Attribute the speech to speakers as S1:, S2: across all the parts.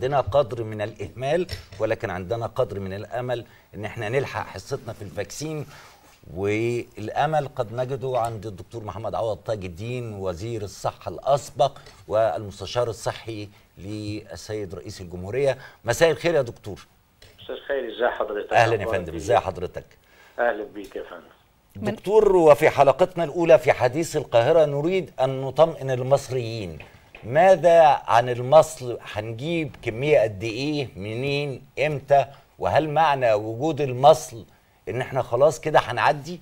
S1: عندنا قدر من الاهمال ولكن عندنا قدر من الامل ان احنا نلحق حصتنا في الفاكسين والامل قد نجده عند الدكتور محمد عوض تاج الدين وزير الصحه الاسبق والمستشار الصحي للسيد رئيس الجمهوريه مساء الخير يا دكتور
S2: استاذ خيري ازي حضرتك
S1: اهلا يا فندم ازي حضرتك
S2: اهلا بيك يا فندم
S1: دكتور وفي حلقتنا الاولى في حديث القاهره نريد ان نطمئن المصريين ماذا عن المصل هنجيب كميه قد ايه منين امتى وهل معنى وجود المصل ان احنا خلاص كده هنعدي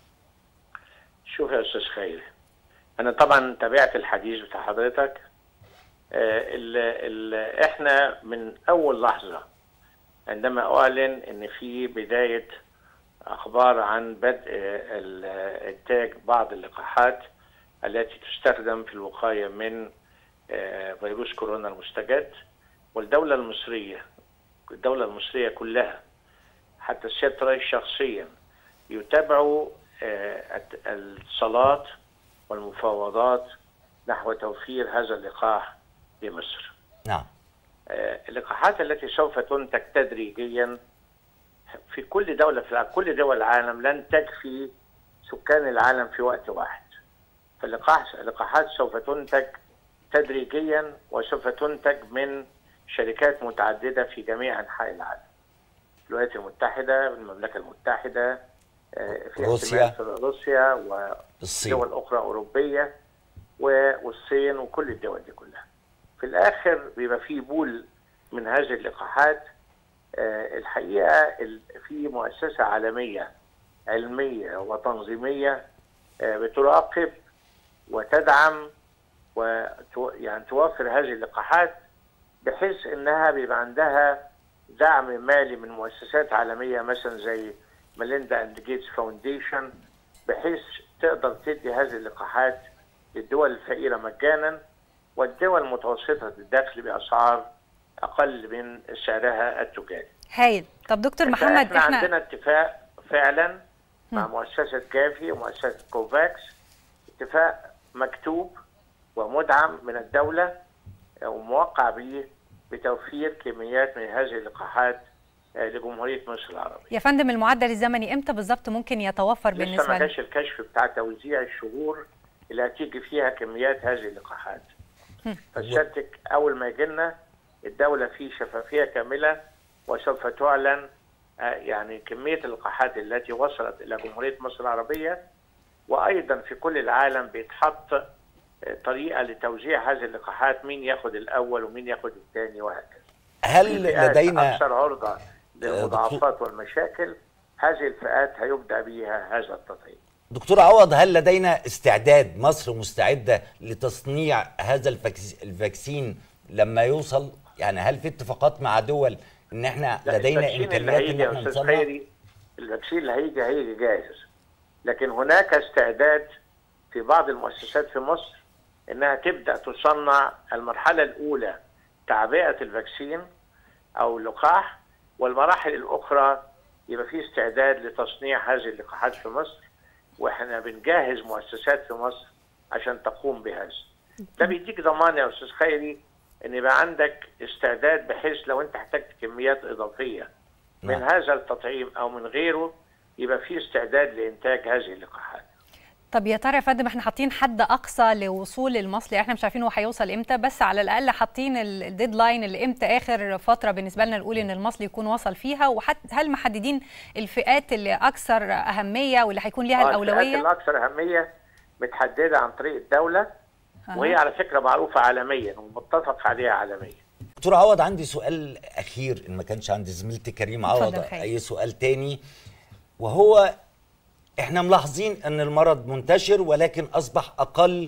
S2: شوف يا استاذ خيري انا طبعا تابعت الحديث بتاع حضرتك آه ال ال احنا من اول لحظه عندما اعلن ان في بدايه اخبار عن بدء انتاج بعض اللقاحات التي تستخدم في الوقايه من آه فيروس كورونا المستجد والدوله المصريه الدوله المصريه كلها حتى سياده الرئيس شخصيا يتابعوا آه الاتصالات والمفاوضات نحو توفير هذا اللقاح لمصر.
S1: نعم.
S2: آه اللقاحات التي سوف تنتج تدريجيا في كل دولة في كل دول العالم لن تكفي سكان العالم في وقت واحد. فاللقاح اللقاحات سوف تنتج تدريجيا وسوف تنتج من شركات متعددة في جميع أنحاء العالم. الولايات المتحدة، المملكة المتحدة، في
S1: روسيا
S2: في روسيا ودول أخرى أوروبية والصين وكل الدول دي كلها. في الآخر بيبقى في بول من هذه اللقاحات الحقيقة في مؤسسة عالمية علمية وتنظيمية بتراقب وتدعم ويعني توفر هذه اللقاحات بحيث انها بيبقى عندها دعم مالي من مؤسسات عالميه مثلا زي ميليندا اند جيتس فاونديشن بحيث تقدر تدي هذه اللقاحات للدول الفقيره مجانا والدول متوسطه الدخل باسعار اقل من سعرها التجاري.
S3: هايل، طب دكتور محمد
S2: احنا, احنا عندنا اتفاق فعلا مع مؤسسه كافي ومؤسسه كوفاكس اتفاق مكتوب ومدعم من الدوله وموقع به بتوفير كميات من هذه اللقاحات لجمهوريه مصر العربيه.
S3: يا فندم المعدل الزمني امتى بالظبط ممكن يتوفر بالنسبه
S2: لسه ما جاش الكشف بتاع توزيع الشهور اللي هتيجي فيها كميات هذه اللقاحات. فسيادتك اول ما يجي لنا الدوله في شفافيه كامله وسوف تعلن يعني كميه اللقاحات التي وصلت الى جمهوريه مصر العربيه وايضا في كل العالم بيتحط طريقه لتوزيع هذه اللقاحات مين ياخد الاول ومين ياخد الثاني وهكذا.
S1: هل لدينا
S2: اكثر عرضه للمضاعفات والمشاكل هذه الفئات هيبدا بها هذا التطعيم.
S1: دكتور عوض هل لدينا استعداد مصر مستعده لتصنيع هذا الفاكسين لما يوصل يعني هل في اتفاقات مع دول ان احنا لدينا امكانيات ان احنا نصنع
S2: الفاكسين اللي هيجي هيجي جاهز لكن هناك استعداد في بعض المؤسسات في مصر انها تبدا تصنع المرحله الاولى تعبئه الفاكسين او اللقاح والمراحل الاخرى يبقى في استعداد لتصنيع هذه اللقاحات في مصر واحنا بنجهز مؤسسات في مصر عشان تقوم بهذا. ده بيديك ضمان يا استاذ خيري ان يبقى عندك استعداد بحيث لو انت احتجت كميات اضافيه من نعم. هذا التطعيم او من غيره يبقى في استعداد لانتاج هذه اللقاحات.
S3: طب يا ترى يا فندم احنا حاطين حد اقصى لوصول المصل احنا مش عارفين هو هيوصل امتى بس على الاقل حاطين الديدلاين اللي امتى اخر فتره بالنسبه لنا نقول ان المصل يكون وصل فيها وهل محددين الفئات اللي اكثر اهميه واللي هيكون ليها الاولويه؟
S2: الفئات الاكثر اهميه متحدده عن طريق الدوله أه. وهي على فكره معروفه عالميا ومتفق عليها عالميا.
S1: دكتور عوض عندي سؤال اخير ان ما كانش عندي زميلتي كريم عوض اي سؤال تاني وهو احنا ملاحظين ان المرض منتشر ولكن اصبح اقل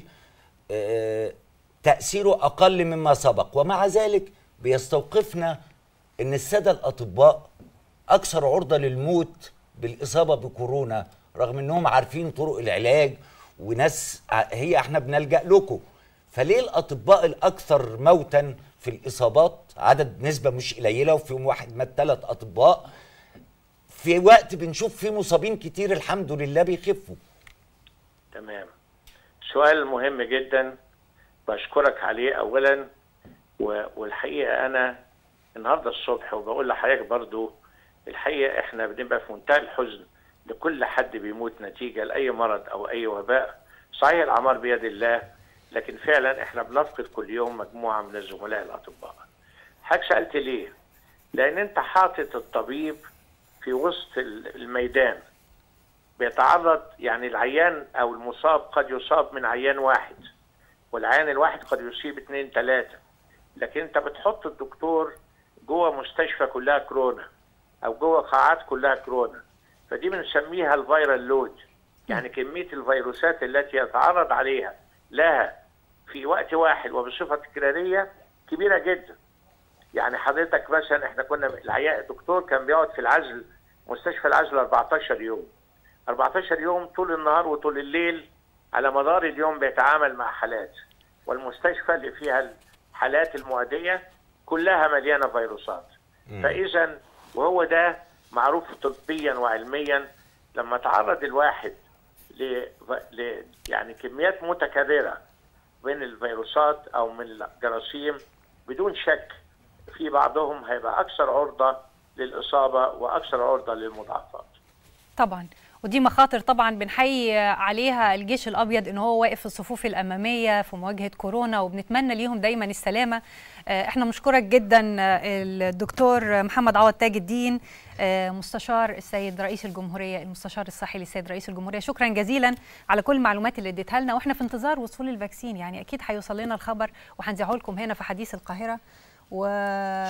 S1: تاثيره اقل مما سبق ومع ذلك بيستوقفنا ان الساده الاطباء اكثر عرضه للموت بالاصابه بكورونا رغم انهم عارفين طرق العلاج وناس هي احنا بنلجا لكم فليه الاطباء الاكثر موتا في الاصابات عدد نسبه مش قليله وفي يوم واحد مات ثلاث اطباء في وقت بنشوف فيه مصابين كتير الحمد لله بيخفوا
S2: تمام سؤال مهم جدا بشكرك عليه اولا والحقيقه انا النهارده الصبح وبقول لحضرتك برضو الحقيقه احنا بنبقى في منتهى الحزن لكل حد بيموت نتيجه لاي مرض او اي وباء صحيح الاعمار بيد الله لكن فعلا احنا بنفقد كل يوم مجموعه من الزملاء الاطباء حضرتك سالت ليه لان انت حاطط الطبيب في وسط الميدان بيتعرض يعني العيان او المصاب قد يصاب من عيان واحد والعيان الواحد قد يصيب اثنين ثلاثه لكن انت بتحط الدكتور جوه مستشفى كلها كورونا او جوه قاعات كلها كورونا فدي بنسميها الفيرال لود يعني كميه الفيروسات التي يتعرض عليها لها في وقت واحد وبصفه تكراريه كبيره جدا يعني حضرتك مثلا احنا كنا العيان الدكتور كان بيقعد في العزل مستشفى العزل 14 يوم 14 يوم طول النهار وطول الليل على مدار اليوم بيتعامل مع حالات والمستشفى اللي فيها الحالات المعديه كلها مليانه فيروسات فاذا وهو ده معروف طبيا وعلميا لما تعرض الواحد ل... ل... يعني كميات متكرره من الفيروسات او من الجراثيم بدون شك في بعضهم هيبقى اكثر عرضه للاصابه واكثر عرضه للمضاعفات.
S3: طبعا ودي مخاطر طبعا بنحيي عليها الجيش الابيض ان هو واقف في الصفوف الاماميه في مواجهه كورونا وبنتمنى ليهم دايما السلامه احنا مشكورك جدا الدكتور محمد عوض تاج الدين مستشار السيد رئيس الجمهوريه المستشار الصحي للسيد رئيس الجمهوريه شكرا جزيلا على كل المعلومات اللي اديتها لنا واحنا في انتظار وصول الفاكسين يعني اكيد هيوصل لنا الخبر وهنذيعه لكم هنا في حديث القاهره و